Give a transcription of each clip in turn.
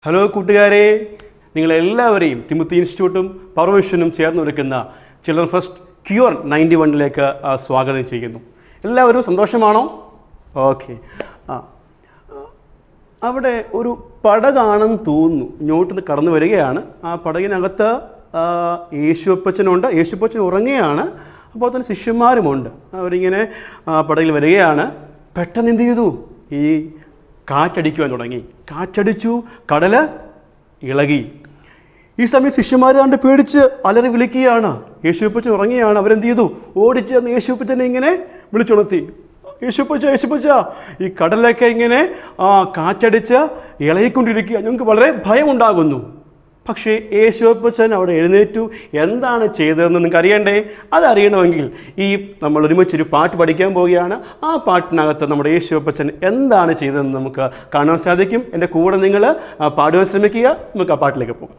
hello കൂട്ടുകാരെ നിങ്ങളെല്ലാവരെയും Timothy ഇൻസ്റ്റിറ്റ്യൂട്ടും പർവേഷനും ചേർന്നൊരുക്കുന്ന ചിൽഡ്രൻ ഫസ്റ്റ് ക്യൂർ നയൻറ്റി വണ്ണിലേക്ക് സ്വാഗതം ചെയ്യുന്നു എല്ലാവരും സന്തോഷമാണോ ഓക്കെ ആ അവിടെ ഒരു പടകാണെന്ന് തോന്നുന്നു ഇങ്ങോട്ട് നിന്ന് കടന്നു വരികയാണ് ആ പടകിനകത്ത് ആ, യേശുപ്പച്ചനുണ്ട് യേശുപ്പച്ചൻ ഉറങ്ങുകയാണ് അപ്പോൾ തന്നെ ശിഷ്യന്മാരുമുണ്ട് അവരിങ്ങനെ ആ, പടകിൽ വരികയാണ് പെട്ടെന്ന് എന്ത് ചെയ്തു ഈ കാറ്റടിക്കുവാൻ തുടങ്ങി കാറ്റടിച്ചു കടല് ഇളകി ഈ സമയത്ത് ശിഷ്യന്മാർ കണ്ട് പേടിച്ച് അലറി വിളിക്കുകയാണ് യേശുപ്പച്ചൻ ഉറങ്ങിയാണ് അവരെന്ത് ചെയ്തു ഓടിച്ച് എന്ന് യേശുപ്പച്ചനെ ഇങ്ങനെ വിളിച്ചുണർത്തി യേശുപ്പച്ച യേശുപ്പച്ച ഈ കടലൊക്കെ ഇങ്ങനെ ആ കാറ്റടിച്ച് ഇളകിക്കൊണ്ടിരിക്കുക ഞങ്ങൾക്ക് വളരെ ഭയമുണ്ടാകുന്നു പക്ഷേ യേശുപ്പച്ചൻ അവിടെ എഴുന്നേറ്റു എന്താണ് ചെയ്തതെന്ന് നിങ്ങൾക്ക് അറിയണ്ടേ അതറിയണമെങ്കിൽ ഈ നമ്മൾ ഒരുമിച്ചൊരു പാട്ട് പഠിക്കാൻ പോവുകയാണ് ആ പാട്ടിനകത്ത് നമ്മുടെ യേശുപ്പച്ചൻ എന്താണ് ചെയ്തതെന്ന് നമുക്ക് കാണാൻ സാധിക്കും എൻ്റെ കൂടെ നിങ്ങൾ ആ, പാടുവാൻ ശ്രമിക്കുക നമുക്ക് ആ പാട്ടിലേക്ക് പോകാം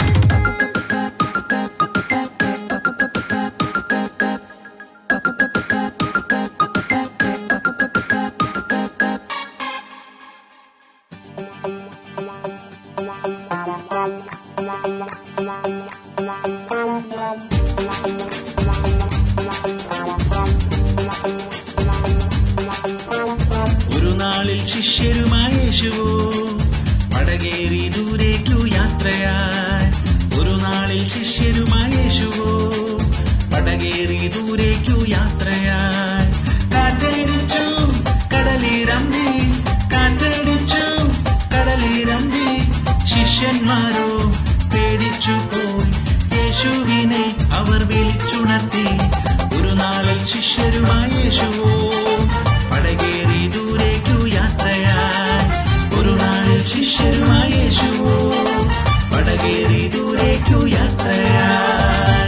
ഒരു നാളിൽ ശിഷ്യരുമായ യേശുവോ പടകേറി ദൂരേക്കു യാത്രയായി ഒരു നാളിൽ ശിഷ്യരുമായ യേശുവോ പടകേറി ദൂരേക്കു യാത്രയായി കാറ്റടിച്ചു കടലിരമ്പി കാറ്റടിച്ചു കടലിരമ്പി ശിഷ്യന്മാരോ പേടിച്ചു പോയി യേശുവിനെ അവർ വിളിച്ചുണർത്തി ഒരു നാളിൽ ശിഷ്യരുമായ യേശുവോ പടകേറി ദൂരേക്കു യാത്രയായി ഒരു നാളിൽ ശിഷ്യരുമായ യേശുവോ പടകേറി ദൂരേക്കു യാത്രയായി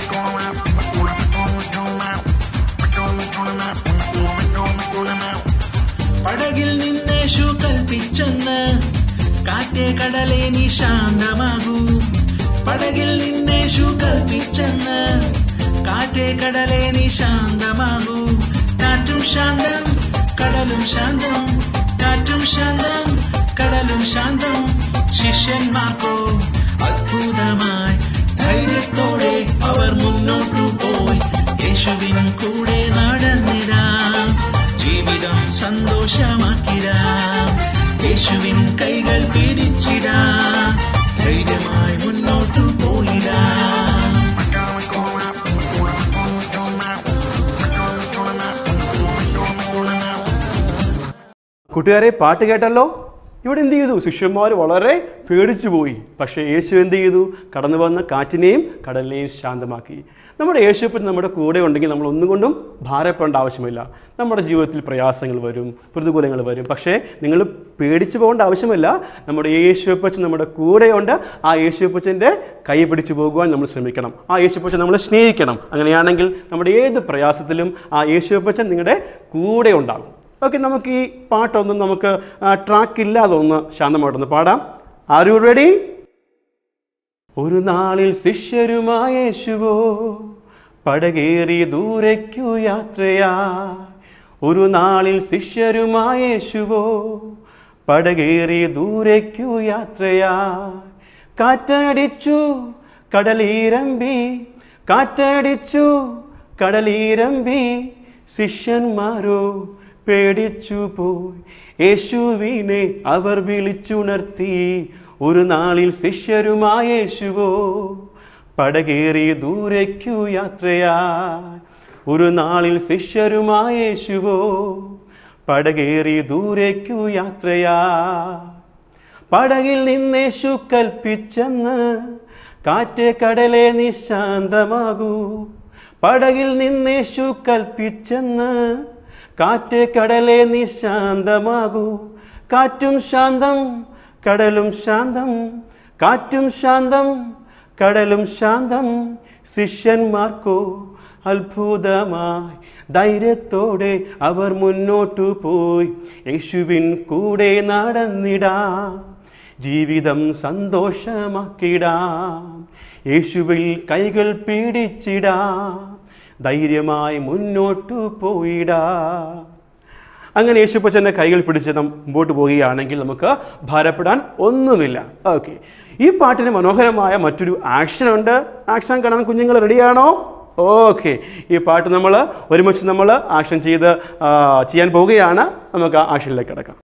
പടകിൽ നിന്നേശു കൽപ്പിച്ചെന്ന് കാറ്റേ കടലെ നീ ശാന്തമാകൂ പടകിൽ നിന്നേശു കൽപ്പിച്ചെന്ന് കാറ്റേ കടലെ നീ ശാന്തമാകൂ കാറ്റും ശാന്തം കടലും ശാന്തം കാറ്റും ശാന്തം കടലും ശാന്തം ശിഷ്യന്മാർക്കോ അത്ഭുതമായി ധൈര്യത്തോടെ അവർ മുന്നോട്ടു പോയി യേശുവിൻ കൂടെ നടന്നിടാം ജീവിതം സന്തോഷമാക്കിടാം യേശുവിൻ കൈകൾ പിടിച്ചിടാം ധൈര്യമായി മുന്നോട്ടു പോയിടാം കൂട്ടുകാരെ പാട്ട് കേട്ടല്ലോ ഇവിടെ എന്ത് ചെയ്തു ശിഷ്യന്മാർ വളരെ പേടിച്ചു പോയി പക്ഷേ യേശു എന്ത് ചെയ്തു കടന്നു വന്ന കാറ്റിനെയും കടലിനെയും ശാന്തമാക്കി നമ്മുടെ യേശുപ്പൻ നമ്മുടെ കൂടെ ഉണ്ടെങ്കിൽ നമ്മൾ ഒന്നും കൊണ്ടും ഭാരപ്പെടേണ്ട ആവശ്യമില്ല നമ്മുടെ ജീവിതത്തിൽ പ്രയാസങ്ങൾ വരും പ്രതികൂലങ്ങൾ വരും പക്ഷേ നിങ്ങൾ പേടിച്ചു പോകേണ്ട ആവശ്യമില്ല നമ്മുടെ യേശുപ്പച്ചൻ നമ്മുടെ കൂടെയുണ്ട് ആ യേശുപ്പച്ചൻ്റെ കൈ പിടിച്ചു പോകുവാൻ നമ്മൾ ശ്രമിക്കണം ആ യേശുപ്പച്ചൻ നമ്മളെ സ്നേഹിക്കണം അങ്ങനെയാണെങ്കിൽ നമ്മുടെ ഏത് പ്രയാസത്തിലും ആ യേശുപ്പച്ചൻ നിങ്ങളുടെ കൂടെ ഉണ്ടാകും ഓക്കെ നമുക്ക് ഈ പാട്ടൊന്നും നമുക്ക് ട്രാക്ക് ഇല്ലാതെ ഒന്ന് ശാന്തമായിട്ടൊന്ന് പാടാം ആർ യു റെഡി ഒരു നാളിൽ ശിഷ്യരുമായ യേശുവോ പടകേറി ദൂരയ്ക്കു യാത്രയായി ഒരു നാളിൽ ശിഷ്യരുമായ യേശുവോ പടകേറി ദൂരയ്ക്കു യാത്രയായി കാറ്റടിച്ചു കടലീരമ്പി കാറ്റടിച്ചു കടലീരമ്പി ശിഷ്യന്മാരോ പേടിച്ചു പോയി യേശുവിനെ അവർ വിളിച്ചുണർത്തി ഒരു നാളിൽ ശിഷ്യരുമായ യേശുവോ പടകേറി ദൂരയ്ക്കു യാത്രയായി ഒരു നാളിൽ ശിഷ്യരുമായ യേശുവോ പടകേറി ദൂരയ്ക്കു യാത്രയായി പടകിൽ നിന്നേശു കൽപ്പിച്ചെന്ന് കാറ്റ് കടലെ നിശാന്തമാകൂ പടകിൽ നിന്നേശു കൽപ്പിച്ചെന്ന് കാറ്റ് കടലെ നിശാന്തമാകൂ കാറ്റും ശാന്തം കടലും ശാന്തം കാറ്റും ശാന്തം കടലും ശാന്തം ശിഷ്യന്മാർക്കോ അത്ഭുതമായി ധൈര്യത്തോടെ അവർ മുന്നോട്ടു പോയി യേശുവിൻ കൂടെ നടന്നിടാം ജീവിതം സന്തോഷമാക്കിടാം യേശുവിൽ കൈകൾ പീഡിച്ചിടാം ധൈര്യമായി മുന്നോട്ടു പോയിടാം അങ്ങനെ യേശുപ്പച്ചൻ്റെ കൈകൾ പിടിച്ച് നാം മുമ്പോട്ട് പോവുകയാണെങ്കിൽ നമുക്ക് ഭാരപ്പെടാൻ ഒന്നുമില്ല ഓക്കെ ഈ പാട്ടിന് മനോഹരമായ മറ്റൊരു ആക്ഷൻ ഉണ്ട് ആക്ഷൻ കാണാൻ കുഞ്ഞുങ്ങൾ റെഡിയാണോ ഓക്കെ ഈ പാട്ട് നമ്മൾ ഒരുമിച്ച് നമ്മൾ ആക്ഷൻ ചെയ്ത് ആ, ചെയ്യാൻ പോവുകയാണ് നമുക്ക് ആ ആക്ഷനിലേക്ക് കിടക്കാം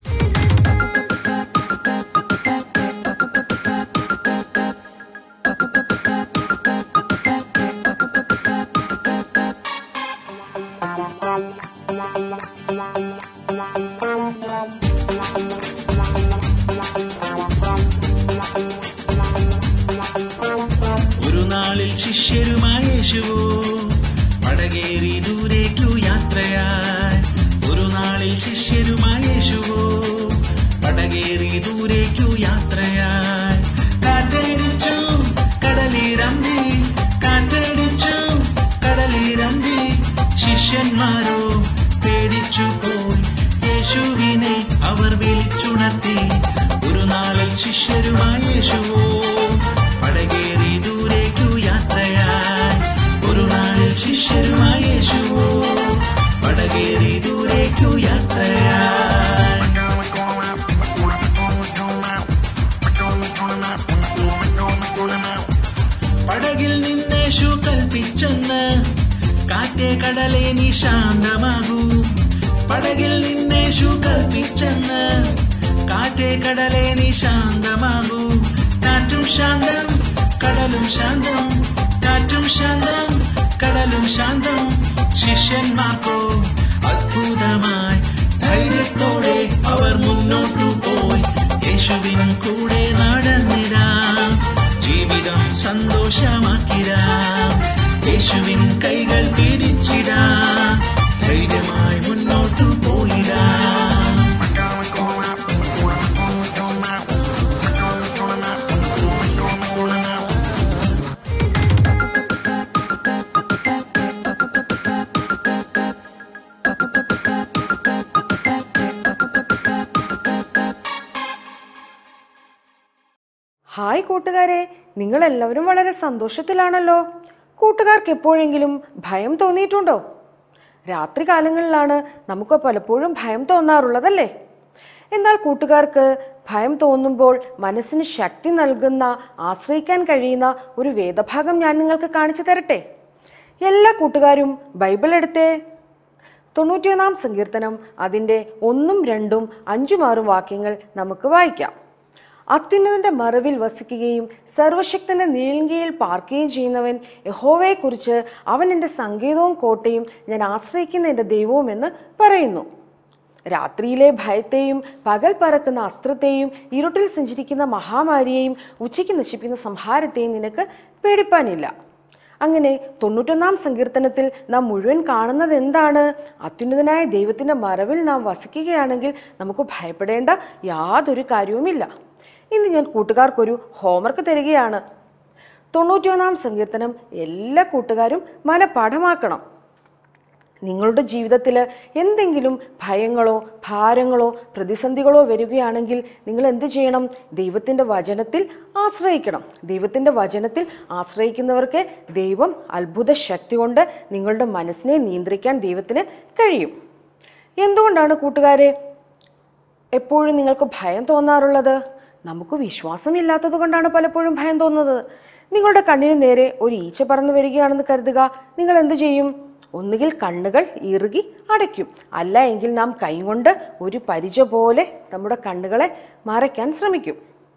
ഒരു നാളിൽ ശിഷ്യരുമായ യേശുവോ പടകേറി ദൂരേക്കു യാത്രയായി ഒരു നാളിൽ ശിഷ്യരുമായ യേശുവോ പടകേറി ദൂരേക്കു യാത്രയായി കാറ്റടിച്ചു കടലിരമ്പി കാറ്റടിച്ചു കടലിരമ്പി ശിഷ്യന്മാരോ പേടിച്ചു പോയി യേശുവിനെ അവർ വിളിച്ചുണർത്തി ഒരു നാളിൽ ശിഷ്യരുമായ യേശുവോ പടകേറി ദൂരേക്കു യാത്രയായി ഒരു നാളിൽ ശിഷ്യരുമായ യേശുവോ പടകേറി ദൂരേക്കു യാത്രയായി പടകിൽ നിന്നേശു കൽപ്പിച്ചെന്ന് കാറ്റേ കടലേ നീ ശാന്തമാകൂ പടകിൽ നിന്നേശു കൽപ്പിച്ചെന്ന് കാറ്റേ കടലേ നീ ശാന്തമാകൂ കാറ്റും ശാന്തം കടലും ശാന്തം കാറ്റും ശാന്തം കടലും ശാന്തം ശിഷ്യന്മാർക്കോ അത്ഭുതമായി ധൈര്യത്തോടെ അവർ മുന്നോട്ടു പോയി യേശുവിൻ കൂടെ നടന്നിടാം ജീവിതം സന്തോഷമാക്കിടാം യേശുവിൻ കൈകൾ പിടിച്ചിടാം ധൈര്യമായി മുന്നോട്ടു പോയിടാം ഹായ് കൂട്ടുകാരെ നിങ്ങളെല്ലാവരും വളരെ സന്തോഷത്തിലാണല്ലോ കൂട്ടുകാർക്ക് എപ്പോഴെങ്കിലും ഭയം തോന്നിയിട്ടുണ്ടോ രാത്രി കാലങ്ങളിലാണ് നമുക്ക് പലപ്പോഴും ഭയം തോന്നാറുള്ളതല്ലേ എന്നാൽ കൂട്ടുകാർക്ക് ഭയം തോന്നുമ്പോൾ മനസ്സിന് ശക്തി നൽകുന്ന ആശ്രയിക്കാൻ കഴിയുന്ന ഒരു വേദഭാഗം ഞാൻ നിങ്ങൾക്ക് കാണിച്ചു തരട്ടെ എല്ലാ കൂട്ടുകാരും ബൈബിൾ എടുത്തേ തൊണ്ണൂറ്റിയൊന്നാം സങ്കീർത്തനം അതിൻ്റെ ഒന്നും രണ്ടും അഞ്ചും ആറും വാക്യങ്ങൾ നമുക്ക് വായിക്കാം അത്യുന്നതിൻ്റെ മറവിൽ വസിക്കുകയും സർവശക്തന്റെ നീൽകയിൽ പാർക്കുകയും ചെയ്യുന്നവൻ യഹോവയെക്കുറിച്ച് അവൻ എൻ്റെ സങ്കേതവും കോട്ടയും ഞാൻ ആശ്രയിക്കുന്ന എൻ്റെ ദൈവവും എന്ന് പറയുന്നു രാത്രിയിലെ ഭയത്തെയും പകൽ പറക്കുന്ന അസ്ത്രത്തെയും ഇരുട്ടിൽ സഞ്ചരിക്കുന്ന മഹാമാരിയെയും ഉച്ചയ്ക്ക് നശിപ്പിക്കുന്ന സംഹാരത്തെയും നിനക്ക് പേടിപ്പാനില്ല അങ്ങനെ തൊണ്ണൂറ്റൊന്നാം സങ്കീർത്തനത്തിൽ നാം മുഴുവൻ കാണുന്നത് എന്താണ് അത്യുന്നതനായ ദൈവത്തിൻ്റെ മറവിൽ നാം വസിക്കുകയാണെങ്കിൽ നമുക്ക് ഭയപ്പെടേണ്ട യാതൊരു കാര്യവുമില്ല ഇന്ന് ഞാൻ കൂട്ടുകാർക്കൊരു ഹോംവർക്ക് തരികയാണ് തൊണ്ണൂറ്റിയൊന്നാം സങ്കീർത്തനം എല്ലാ കൂട്ടുകാരും മനഃപാഠമാക്കണം നിങ്ങളുടെ ജീവിതത്തിൽ എന്തെങ്കിലും ഭയങ്ങളോ ഭാരങ്ങളോ പ്രതിസന്ധികളോ വരികയാണെങ്കിൽ നിങ്ങൾ എന്ത് ചെയ്യണം ദൈവത്തിൻ്റെ വചനത്തിൽ ആശ്രയിക്കണം ദൈവത്തിൻ്റെ വചനത്തിൽ ആശ്രയിക്കുന്നവർക്ക് ദൈവം അത്ഭുത ശക്തി കൊണ്ട് നിങ്ങളുടെ മനസ്സിനെ നിയന്ത്രിക്കാൻ ദൈവത്തിന് കഴിയും എന്തുകൊണ്ടാണ് കൂട്ടുകാരെ എപ്പോഴും നിങ്ങൾക്ക് ഭയം തോന്നാറുള്ളത് നമുക്ക് വിശ്വാസമില്ലാത്തത് കൊണ്ടാണ് പലപ്പോഴും ഭയം തോന്നുന്നത് നിങ്ങളുടെ കണ്ണിന് നേരെ ഒരു ഈച്ച പറന്നു വരികയാണെന്ന് കരുതുക നിങ്ങൾ എന്ത് ചെയ്യും ഒന്നുകിൽ കണ്ണുകൾ ഇറുകി അടയ്ക്കും അല്ല എങ്കിൽ നാം കൈകൊണ്ട് ഒരു പരിച പോലെ നമ്മുടെ കണ്ണുകളെ മറയ്ക്കാൻ ശ്രമിക്കും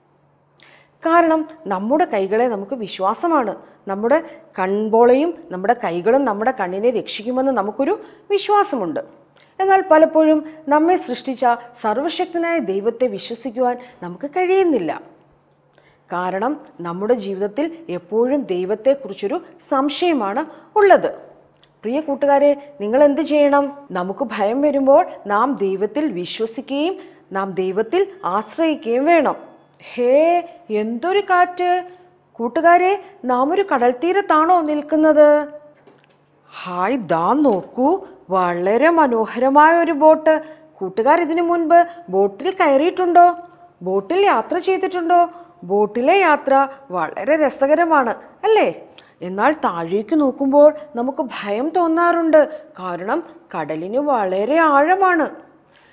കാരണം നമ്മുടെ കൈകളെ നമുക്ക് വിശ്വാസമാണ് നമ്മുടെ കൺപോളയും നമ്മുടെ കൈകളും നമ്മുടെ കണ്ണിനെ രക്ഷിക്കുമെന്ന് നമുക്കൊരു വിശ്വാസമുണ്ട് എന്നാൽ പലപ്പോഴും നമ്മെ സൃഷ്ടിച്ച സർവശക്തനായ ദൈവത്തെ വിശ്വസിക്കുവാൻ നമുക്ക് കഴിയുന്നില്ല കാരണം നമ്മുടെ ജീവിതത്തിൽ എപ്പോഴും ദൈവത്തെക്കുറിച്ചൊരു സംശയമാണ് ഉള്ളത് പ്രിയ കൂട്ടുകാരെ നിങ്ങൾ എന്ത് ചെയ്യണം നമുക്ക് ഭയം വരുമ്പോൾ നാം ദൈവത്തിൽ വിശ്വസിക്കുകയും നാം ദൈവത്തിൽ ആശ്രയിക്കുകയും വേണം ഹേ എന്തൊരു കാറ്റ് കൂട്ടുകാരെ നാം ഒരു കടൽ തീരത്താണോ നിൽക്കുന്നത് ഹായ് ദാ നോക്കൂ വളരെ മനോഹരമായ ഒരു ബോട്ട് കൂട്ടുകാർ ഇതിനു മുൻപ് ബോട്ടിൽ കയറിയിട്ടുണ്ടോ ബോട്ടിൽ യാത്ര ചെയ്തിട്ടുണ്ടോ ബോട്ടിലെ യാത്ര വളരെ രസകരമാണ് അല്ലേ എന്നാൽ താഴേക്ക് നോക്കുമ്പോൾ നമുക്ക് ഭയം തോന്നാറുണ്ട് കാരണം കടലിന് വളരെ ആഴമാണ്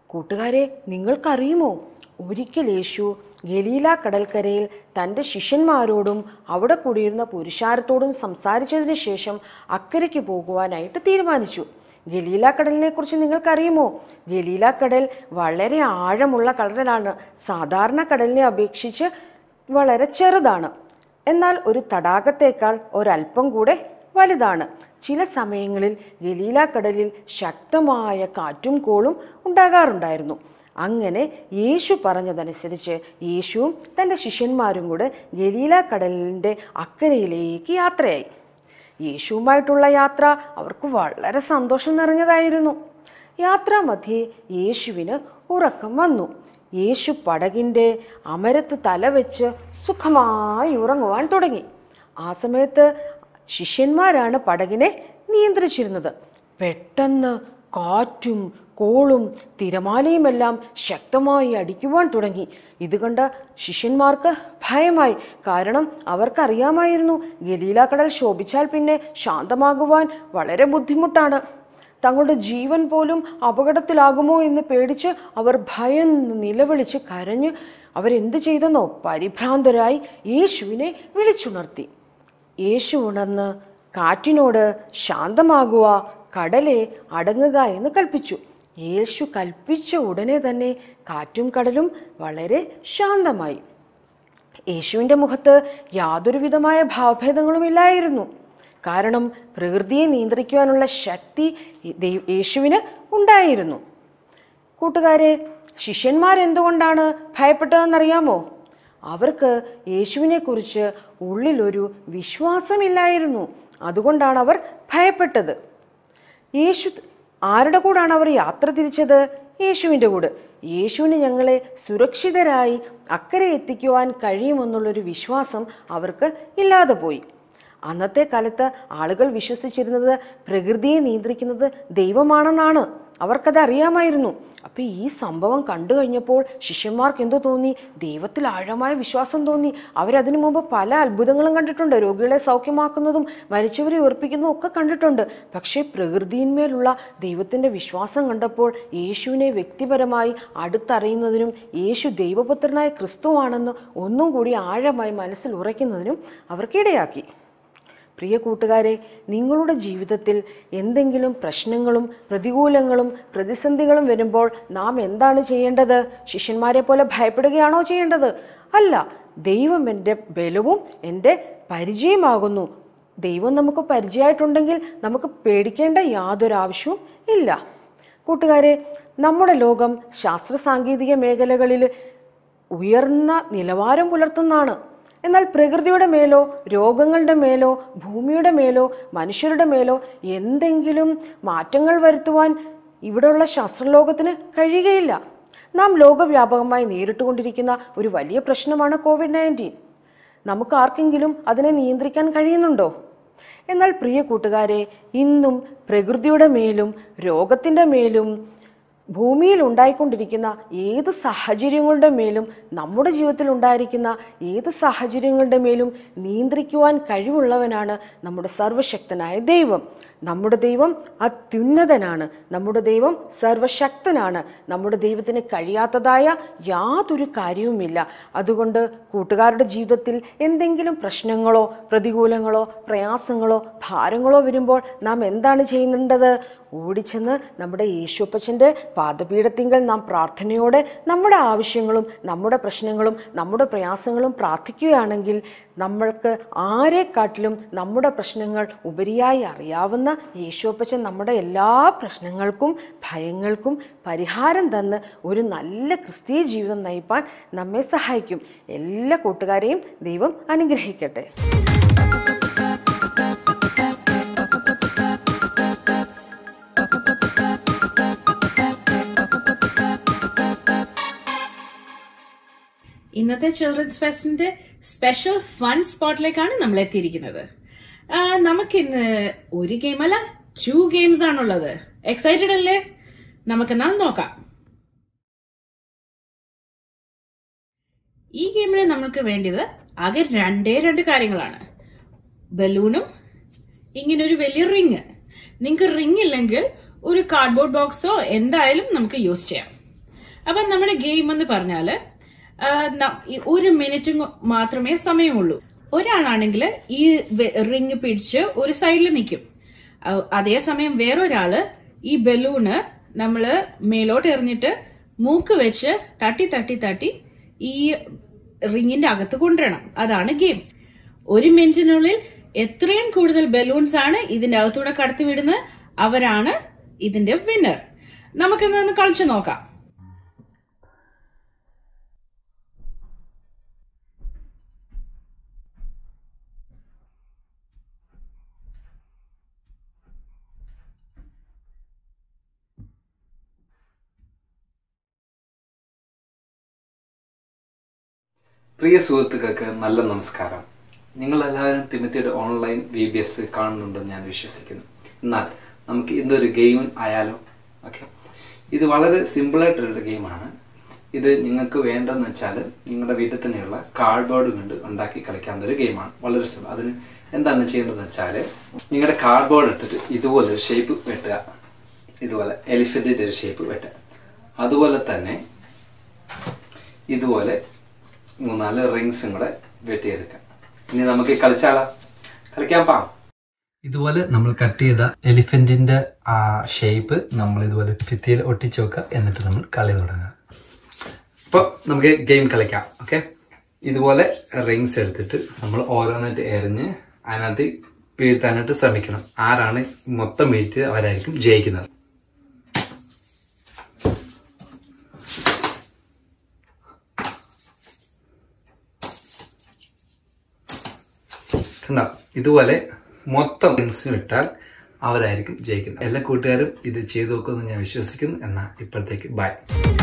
കൂട്ടുകാരെ നിങ്ങൾക്കറിയുമോ ഒരിക്കൽ യേശു ഗലീല കടൽക്കരയിൽ തൻ്റെ ശിഷ്യന്മാരോടും അവിടെ കൂടിയിരുന്ന പുരുഷാരത്തോടും സംസാരിച്ചതിന് ശേഷം അക്കരയ്ക്ക് പോകുവാനായിട്ട് തീരുമാനിച്ചു ഗലീല കടലിനെ കുറിച്ച് നിങ്ങൾക്കറിയുമോ ഗലീല കടൽ വളരെ ആഴമുള്ള കടലാണ് സാധാരണ കടലിനെ അപേക്ഷിച്ച് വളരെ ചെറുതാണ് എന്നാൽ ഒരു തടാകത്തേക്കാൾ ഒരല്പം കൂടെ വലുതാണ് ചില സമയങ്ങളിൽ ഗലീല കടലിൽ ശക്തമായ കാറ്റും കോളും ഉണ്ടാകാറുണ്ടായിരുന്നു അങ്ങനെ യേശു പറഞ്ഞതനുസരിച്ച് യേശുവും തൻ്റെ ശിഷ്യന്മാരും കൂടെ ഗലീല കടലിൻ്റെ അക്കരയിലേക്ക് യാത്രയായി യേശുവുമായിട്ടുള്ള യാത്ര അവർക്ക് വളരെ സന്തോഷം നിറഞ്ഞതായിരുന്നു യാത്രാമധ്യേ യേശുവിന് ഉറക്കം വന്നു യേശു പടകിൻ്റെ അമരത്ത് തലവെച്ച് സുഖമായി ഉറങ്ങുവാൻ തുടങ്ങി ആ സമയത്ത് ശിഷ്യന്മാരാണ് പടകിനെ നിയന്ത്രിച്ചിരുന്നത് പെട്ടെന്ന് കാറ്റും കോളും തിരമാലയുമെല്ലാം ശക്തമായി അടിക്കുവാൻ തുടങ്ങി ഇത് കണ്ട ശിഷ്യന്മാർക്ക് ഭയമായി കാരണം അവർക്കറിയാമായിരുന്നു ഗലീല കടൽ ശോഭിച്ചാൽ പിന്നെ ശാന്തമാകുവാൻ വളരെ ബുദ്ധിമുട്ടാണ് തങ്ങളുടെ ജീവൻ പോലും അപകടത്തിലാകുമോ എന്ന് പേടിച്ച് അവർ ഭയന്ന് നിലവിളിച്ച് കരഞ്ഞ് അവരെന്ത് ചെയ്തെന്നോ പരിഭ്രാന്തരായി യേശുവിനെ വിളിച്ചുണർത്തി യേശു ഉണർന്ന് കാറ്റിനോട് ശാന്തമാകുക കടലെ അടങ്ങുക എന്ന് കൽപ്പിച്ചു യേശു കൽപ്പിച്ച ഉടനെ തന്നെ കാറ്റും കടലും വളരെ ശാന്തമായി യേശുവിൻ്റെ മുഖത്ത് യാതൊരുവിധമായ ഭാവഭേദങ്ങളുമില്ലായിരുന്നു കാരണം പ്രകൃതിയെ നിയന്ത്രിക്കുവാനുള്ള ശക്തി ദൈ- യേശുവിന് ഉണ്ടായിരുന്നു കൂട്ടുകാരെ ശിഷ്യന്മാരെന്തുകൊണ്ടാണ് ഭയപ്പെട്ടതെന്നറിയാമോ അവർക്ക് യേശുവിനെക്കുറിച്ച് ഉള്ളിലൊരു വിശ്വാസമില്ലായിരുന്നു അതുകൊണ്ടാണ് അവർ ഭയപ്പെട്ടത് യേശു ആരുടെ കൂടാണ് അവർ യാത്ര തിരിച്ചത് യേശുവിൻ്റെ കൂടെ യേശുവിന് ഞങ്ങളെ സുരക്ഷിതരായി അക്കരെ എത്തിക്കുവാൻ കഴിയുമെന്നുള്ളൊരു വിശ്വാസം അവർക്ക് ഇല്ലാതെ പോയി അന്നത്തെ കാലത്ത് ആളുകൾ വിശ്വസിച്ചിരുന്നത് പ്രകൃതിയെ നിയന്ത്രിക്കുന്നത് ദൈവമാണെന്നാണ് അവർക്കത് അറിയാമായിരുന്നു അപ്പോൾ ഈ സംഭവം കണ്ടു കഴിഞ്ഞപ്പോൾ ശിഷ്യന്മാർക്ക് എന്തോ തോന്നി ദൈവത്തിൽ ആഴമായ വിശ്വാസം തോന്നി അവരതിനു മുമ്പ് പല അത്ഭുതങ്ങളും കണ്ടിട്ടുണ്ട് രോഗികളെ സൗഖ്യമാക്കുന്നതും മരിച്ചവരെ ഉറപ്പിക്കുന്നതും ഒക്കെ കണ്ടിട്ടുണ്ട് പക്ഷേ പ്രകൃതിയിന്മേലുള്ള ദൈവത്തിൻ്റെ വിശ്വാസം കണ്ടപ്പോൾ യേശുവിനെ വ്യക്തിപരമായി അടുത്തറിയുന്നതിനും യേശു ദൈവപുത്രനായ ക്രിസ്തുവാണെന്ന് ഒന്നും കൂടി ആഴമായി മനസ്സിൽ ഉറയ്ക്കുന്നതിനും അവർക്കിടയാക്കി പ്രിയ കൂട്ടുകാരെ നിങ്ങളുടെ ജീവിതത്തിൽ എന്തെങ്കിലും പ്രശ്നങ്ങളും പ്രതികൂലങ്ങളും പ്രതിസന്ധികളും വരുമ്പോൾ നാം എന്താണ് ചെയ്യേണ്ടത് ശിഷ്യന്മാരെ പോലെ ഭയപ്പെടുകയാണോ ചെയ്യേണ്ടത് അല്ല ദൈവം എൻ്റെ ബലവും എൻ്റെ പരിചയമാകുന്നു ദൈവം നമുക്ക് പരിചയമായിട്ടുണ്ടെങ്കിൽ നമുക്ക് പേടിക്കേണ്ട യാതൊരു ആവശ്യവും ഇല്ല കൂട്ടുകാരെ നമ്മുടെ ലോകം ശാസ്ത്ര സാങ്കേതിക മേഖലകളിൽ ഉയർന്ന നിലവാരം പുലർത്തുന്നതാണ് എന്നാൽ പ്രകൃതിയുടെ മേലോ രോഗങ്ങളുടെ മേലോ ഭൂമിയുടെ മേലോ മനുഷ്യരുടെ മേലോ എന്തെങ്കിലും മാറ്റങ്ങൾ വരുത്തുവാൻ ഇവിടെയുള്ള ശാസ്ത്രലോകത്തിന് കഴിയുകയില്ല നാം ലോകവ്യാപകമായി നേരിട്ടുകൊണ്ടിരിക്കുന്ന ഒരു വലിയ പ്രശ്നമാണ് കോവിഡ് നയൻറ്റീൻ നമുക്ക് ആർക്കെങ്കിലും അതിനെ നിയന്ത്രിക്കാൻ കഴിയുന്നുണ്ടോ എന്നാൽ പ്രിയ കൂട്ടുകാരെ ഇന്നും പ്രകൃതിയുടെ മേലും രോഗത്തിൻ്റെ മേലും ഭൂമിയിൽ ഉണ്ടായിക്കൊണ്ടിരിക്കുന്ന ഏത് സാഹചര്യങ്ങളുടെ മേലും നമ്മുടെ ജീവിതത്തിൽ ഉണ്ടായിരിക്കുന്ന ഏത് സാഹചര്യങ്ങളുടെ മേലും നിയന്ത്രിക്കുവാൻ കഴിവുള്ളവനാണ് നമ്മുടെ സർവശക്തനായ ദൈവം നമ്മുടെ ദൈവം അത്യുന്നതനാണ് നമ്മുടെ ദൈവം സർവശക്തനാണ് നമ്മുടെ ദൈവത്തിന് കഴിയാത്തതായ യാതൊരു കാര്യവുമില്ല അതുകൊണ്ട് കൂട്ടുകാരുടെ ജീവിതത്തിൽ എന്തെങ്കിലും പ്രശ്നങ്ങളോ പ്രതികൂലങ്ങളോ പ്രയാസങ്ങളോ ഭാരങ്ങളോ വരുമ്പോൾ നാം എന്താണ് ചെയ്യേണ്ടത് ഓടിച്ചെന്ന് നമ്മുടെ യേശുപ്പച്ചൻ്റെ പാദപീഠത്തിങ്കൽ നാം പ്രാർത്ഥനയോടെ നമ്മുടെ ആവശ്യങ്ങളും നമ്മുടെ പ്രശ്നങ്ങളും നമ്മുടെ പ്രയാസങ്ങളും പ്രാർത്ഥിക്കുകയാണെങ്കിൽ നമ്മൾക്ക് ആരെക്കാട്ടിലും നമ്മുടെ പ്രശ്നങ്ങൾ ഉപരിയായി അറിയാവുന്ന യേശുപ്പച്ചൻ നമ്മുടെ എല്ലാ പ്രശ്നങ്ങൾക്കും ഭയങ്ങൾക്കും പരിഹാരം തന്ന് ഒരു നല്ല ക്രിസ്തീയ ജീവിതം നയിപ്പാൻ നമ്മെ സഹായിക്കും എല്ലാ കൂട്ടുകാരെയും ദൈവം അനുഗ്രഹിക്കട്ടെ ഇന്നത്തെ ചിൽഡ്രൻസ് ഫെസ്റ്റിന്റെ സ്പെഷ്യൽ ഫൺ സ്പോട്ടിലേക്കാണ് നമ്മൾ എത്തിയിരിക്കുന്നത് ആ, നമുക്കിന്ന് ഒരു ഗെയിം അല്ല ടു ഗെയിംസ് ആണുള്ളത് എക്സൈറ്റഡ് അല്ലേ നമുക്കെന്നാൽ നോക്കാം ഈ ഗെയിമിന് നമുക്ക് വേണ്ടത് ആകെ രണ്ടേ രണ്ട് കാര്യങ്ങളാണ് ബലൂണും ഇങ്ങനെ ഒരു വലിയ റിങ് നിങ്ങൾക്ക് റിങ് ഇല്ലെങ്കിൽ ഒരു കാർഡ്ബോർഡ് ബോക്സോ എന്തായാലും നമുക്ക് യൂസ് ചെയ്യാം അപ്പൊ നമ്മുടെ ഗെയിം എന്ന് പറഞ്ഞാല് ആ, ന- ഈ ഒരു മിനിറ്റ് മാത്രമേ സമയമുള്ളൂ ഒരാളാണെങ്കിൽ ഈ റിങ് പിടിച്ച് ഒരു സൈഡിൽ നിൽക്കും അ- അതേസമയം വേറൊരാള് ഈ ബലൂണ് നമ്മള് മേലോട്ട് എറിഞ്ഞിട്ട് മൂക്ക് വെച്ച് തട്ടി തട്ടി തട്ടി ഈ റിങ്ങിന്റെ അകത്ത് കൊണ്ടുവരണം അതാണ് ഗെയിം ഒരു മിനിറ്റിനുള്ളിൽ എത്രയും കൂടുതൽ ബലൂൺസ് ആണ് ഇതിന്റെ അകത്തൂടെ കടത്തി വിടുന്നത് അവരാണ് ഇതിന്റെ വിന്നർ നമുക്കിന്ന് കളിച്ചു നോക്കാം പ്രിയ സുഹൃത്തുക്കൾക്ക് നല്ല നമസ്കാരം നിങ്ങളെല്ലാവരും തിമിത്തിയുടെ ഓൺലൈൻ വി ബി എസ് കാണുന്നുണ്ടെന്ന് ഞാൻ വിശ്വസിക്കുന്നു എന്നാൽ നമുക്ക് ഇതൊരു ഗെയിം ആയാലോ ഓക്കെ ഇത് വളരെ സിമ്പിളായിട്ടൊരു ഗെയിമാണ് ഇത് നിങ്ങൾക്ക് വേണ്ടതെന്ന് വെച്ചാൽ നിങ്ങളുടെ വീട്ടിൽ തന്നെയുള്ള കാർഡ്ബോർഡ് കൊണ്ട് ഉണ്ടാക്കി കളിക്കാവുന്ന ഒരു ഗെയിമാണ് വളരെ സിമ്പിൾ അതിന് എന്താണ് ചെയ്യേണ്ടതെന്ന് വെച്ചാൽ നിങ്ങളുടെ കാർഡ്ബോർഡ് എടുത്തിട്ട് ഇതുപോലെ ഒരു ഷേപ്പ് വെട്ടുക ഇതുപോലെ എലിഫൻറ്റിൻ്റെ ഒരു ഷേപ്പ് വെട്ടുക അതുപോലെ തന്നെ ഇതുപോലെ മൂന്നാല് റിങ്സും കൂടെ വെട്ടിയെടുക്കാം ഇനി നമുക്ക് കളിച്ചാലോ കളിക്കാൻ പാം ഇതുപോലെ നമ്മൾ കട്ട് ചെയ്ത എലിഫന്റിന്റെ ആ ഷേപ്പ് നമ്മൾ ഇതുപോലെ ഭിത്തിയിൽ ഒട്ടിച്ചു വെക്കുക എന്നിട്ട് നമ്മൾ കളി തുടങ്ങാം അപ്പോൾ നമുക്ക് ഗെയിം കളിക്കാം ഓക്കെ ഇതുപോലെ റിങ്സ് എടുത്തിട്ട് നമ്മൾ ഓരോന്നായിട്ട് എറിഞ്ഞ് അതിനകത്ത് വീഴ്ത്താനായിട്ട് ശ്രമിക്കണം ആരാണ് മൊത്തം വീഴ്ത്തി അവരായിരിക്കും ജയിക്കുന്നത് കണ്ടോ ഇതുപോലെ മൊത്തം റിങ്സ് ഇട്ടാൽ അവരായിരിക്കും ജയിക്കുന്നത് എല്ലാ കൂട്ടുകാരും ഇത് ചെയ്തു നോക്കുമെന്ന് ഞാൻ വിശ്വസിക്കുന്നു എന്നാൽ ഇപ്പോഴത്തേക്ക് ബൈ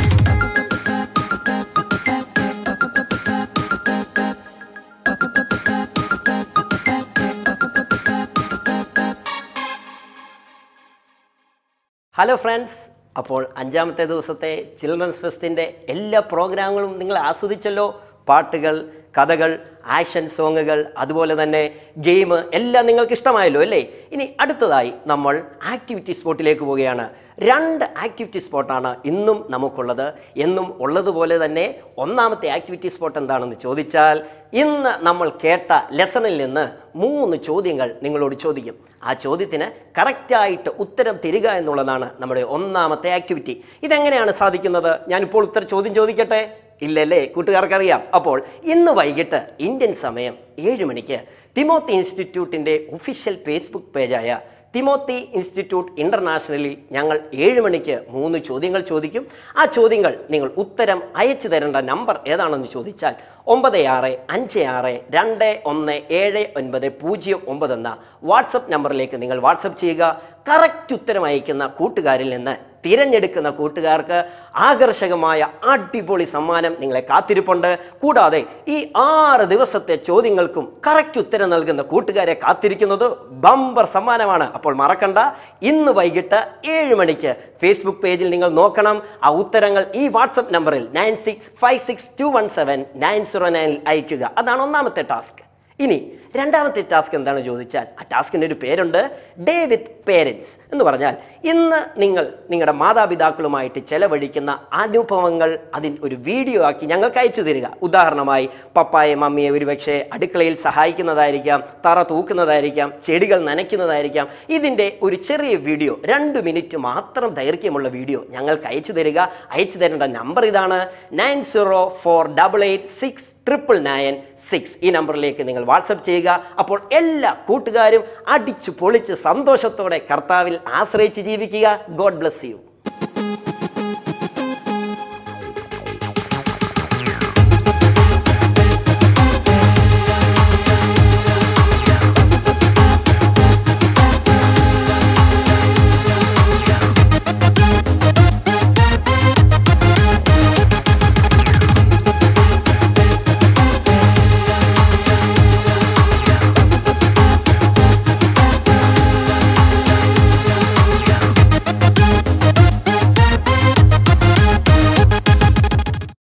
ഹലോ ഫ്രണ്ട്സ് അപ്പോൾ അഞ്ചാമത്തെ ദിവസത്തെ ചിൽഡ്രൻസ് ഫെസ്റ്റിൻ്റെ എല്ലാ പ്രോഗ്രാമുകളും നിങ്ങൾ ആസ്വദിച്ചല്ലോ പാട്ടുകൾ കഥകൾ ആക്ഷൻ സോങ്ങുകൾ അതുപോലെ തന്നെ ഗെയിം എല്ലാം നിങ്ങൾക്ക് ഇഷ്ടമായല്ലോ അല്ലേ ഇനി അടുത്തതായി നമ്മൾ ആക്ടിവിറ്റി സ്പോട്ടിലേക്ക് പോവുകയാണ് രണ്ട് ആക്ടിവിറ്റി സ്പോട്ടാണ് ഇന്നും നമുക്കുള്ളത് എന്നും ഉള്ളതുപോലെ തന്നെ ഒന്നാമത്തെ ആക്ടിവിറ്റി സ്പോട്ട് എന്താണെന്ന് ചോദിച്ചാൽ ഇന്ന് നമ്മൾ കേട്ട ലെസണിൽ നിന്ന് മൂന്ന് ചോദ്യങ്ങൾ നിങ്ങളോട് ചോദിക്കും ആ ചോദ്യത്തിന് കറക്റ്റായിട്ട് ഉത്തരം തരിക എന്നുള്ളതാണ് നമ്മുടെ ഒന്നാമത്തെ ആക്ടിവിറ്റി ഇതെങ്ങനെയാണ് സാധിക്കുന്നത് ഞാനിപ്പോൾ ഉത്തര ചോദ്യം ചോദിക്കട്ടെ ഇല്ലല്ലേ കൂട്ടുകാർക്കറിയാം അപ്പോൾ ഇന്ന് വൈകിട്ട് ഇന്ത്യൻ സമയം ഏഴ് മണിക്ക് തിമോത്തി ഇൻസ്റ്റിറ്റ്യൂട്ടിൻ്റെ ഒഫീഷ്യൽ ഫേസ്ബുക്ക് പേജായ തിമോത്തി ഇൻസ്റ്റിറ്റ്യൂട്ട് ഇൻ്റർനാഷണലിൽ ഞങ്ങൾ ഏഴ് മണിക്ക് മൂന്ന് ചോദ്യങ്ങൾ ചോദിക്കും ആ ചോദ്യങ്ങൾ നിങ്ങൾ ഉത്തരം അയച്ചു തരേണ്ട നമ്പർ ഏതാണെന്ന് ചോദിച്ചാൽ ഒമ്പത് ആറ് അഞ്ച് ആറ് രണ്ട് ഒന്ന് ഏഴ് ഒൻപത് പൂജ്യം ഒമ്പത് എന്ന വാട്സപ്പ് നമ്പറിലേക്ക് നിങ്ങൾ വാട്സപ്പ് ചെയ്യുക കറക്റ്റ് ഉത്തരം അയക്കുന്ന കൂട്ടുകാരിൽ നിന്ന് തിരഞ്ഞെടുക്കുന്ന കൂട്ടുകാർക്ക് ആകർഷകമായ അടിപൊളി സമ്മാനം നിങ്ങളെ കാത്തിരിപ്പുണ്ട് കൂടാതെ ഈ ആറ് ദിവസത്തെ ചോദ്യങ്ങൾക്കും കറക്റ്റ് ഉത്തരം നൽകുന്ന കൂട്ടുകാരെ കാത്തിരിക്കുന്നത് ബമ്പർ സമ്മാനമാണ് അപ്പോൾ മറക്കണ്ട ഇന്ന് വൈകിട്ട് ഏഴ് മണിക്ക് ഫേസ്ബുക്ക് പേജിൽ നിങ്ങൾ നോക്കണം ആ ഉത്തരങ്ങൾ ഈ വാട്സപ്പ് നമ്പറിൽ nine six five six two one seven nine zero നയനിൽ അയക്കുക അതാണ് ഒന്നാമത്തെ ടാസ്ക് ഇനി രണ്ടാമത്തെ ടാസ്ക് എന്താണ് ചോദിച്ചാൽ ആ ടാസ്കിന് ഒരു പേരുണ്ട് ഡേ വിത്ത് പേരൻസ് എന്ന് പറഞ്ഞാൽ ഇന്ന് നിങ്ങൾ നിങ്ങളുടെ മാതാപിതാക്കളുമായിട്ട് ചെലവഴിക്കുന്ന അനുഭവങ്ങൾ അതിൽ ഒരു വീഡിയോ ആക്കി ഞങ്ങൾക്ക് അയച്ചു തരിക ഉദാഹരണമായി പപ്പായെ മമ്മിയെ ഒരുപക്ഷെ അടുക്കളയിൽ സഹായിക്കുന്നതായിരിക്കാം തറ തൂക്കുന്നതായിരിക്കാം ചെടികൾ നനയ്ക്കുന്നതായിരിക്കാം ഇതിൻ്റെ ഒരു ചെറിയ വീഡിയോ രണ്ട് മിനിറ്റ് മാത്രം ദൈർഘ്യമുള്ള വീഡിയോ ഞങ്ങൾക്ക് അയച്ചു തരിക അയച്ചു തരേണ്ട നമ്പർ ഇതാണ് nine zero four double eight six triple nine six ഈ നമ്പറിലേക്ക് നിങ്ങൾ വാട്സപ്പ് ചെയ്യുക അപ്പോൾ എല്ലാ കൂട്ടുകാരും അടിച്ചു പൊളിച്ച് സന്തോഷത്തോടെ കർത്താവിൽ ആശ്രയിച്ച് ജീവിക്കുക ഗോഡ് ബ്ലസ് യു